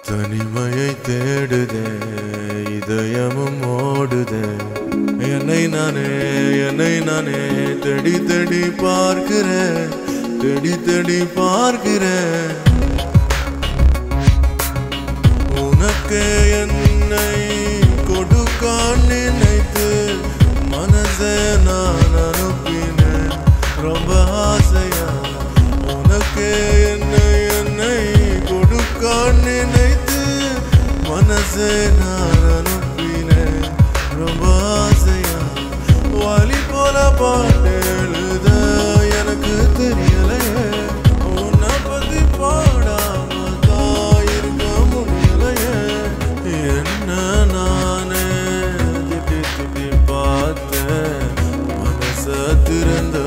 தனிமையை தேடுதே இதயமும் ஓடுதே என்னை நானே என்னை நானே தேடி தேடி பார்க்கிறேன் தேடி தேடி பார்க்கிறேன் உனக்கு என்னை கொடுக்கான் நினைத்து மனசை நான் அனுப்பினேன் ரொம்ப ஆசையா உனக்கு என்னை என்னை கொடுக்கான் நினைத்து மனசை நான் அனுப்பினேன் ரொம்ப ஆசையா வழி போல பாட்டு எழுத எனக்கு தெரியலையே உன்னை பத்தி பாடாம தான் இருக்க முடியலையே என்ன நானே திட்டி திட்டி பார்த்தேன் மனச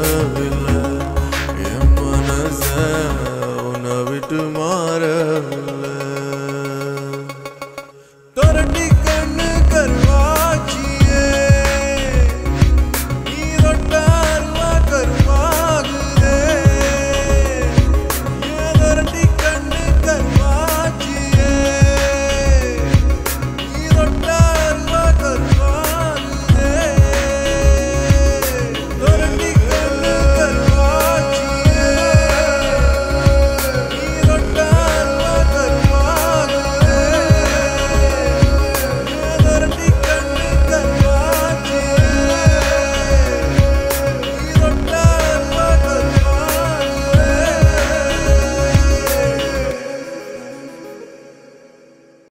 திருந்தவில்லை என் மனச உன்னை விட்டு மாறவில்லை